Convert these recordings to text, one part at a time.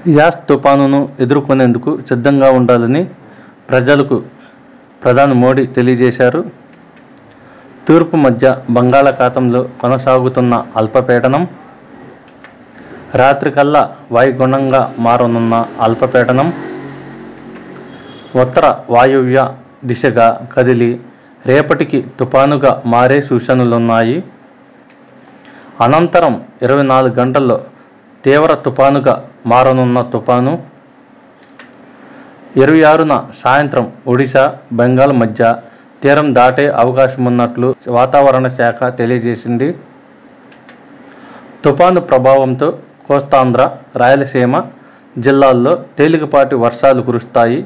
as తుపానును ఎదుర్కొనేందుకు సిద్ధంగా ఉండాలని ప్రజలకు ప్రధాని మోడీ తెలియజేశారు తూర్పు మధ్య బంగాళాఖాతంలో కొనసాగుతున్న అల్పపీడనం రాత్రికల్లా వాయుగుణంగా మారనున్న అల్పపీడనం ఉత్తర వాయువ్య దిశగా కదిలి రేపటికి తుపానుగా మారే సూచనలున్నాయి అనంతరం ఇరవై నాలుగు గంటల్లో తీవ్ర తుపానుగా మారనున్న తుపాను ఇరవై ఆరున సాయంత్రం ఒడిశా బెంగాల్ మధ్య తీరం దాటే అవకాశం ఉన్నట్లు వాతావరణ శాఖ తెలియజేసింది తుపాను ప్రభావంతో కోస్తాంధ్ర రాయలసీమ జిల్లాల్లో తేలికపాటి వర్షాలు కురుస్తాయి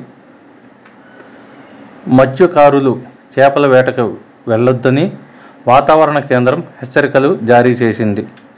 మత్స్యకారులు చేపల వేటకు వెళ్ళొద్దని వాతావరణ కేంద్రం హెచ్చరికలు జారీ చేసింది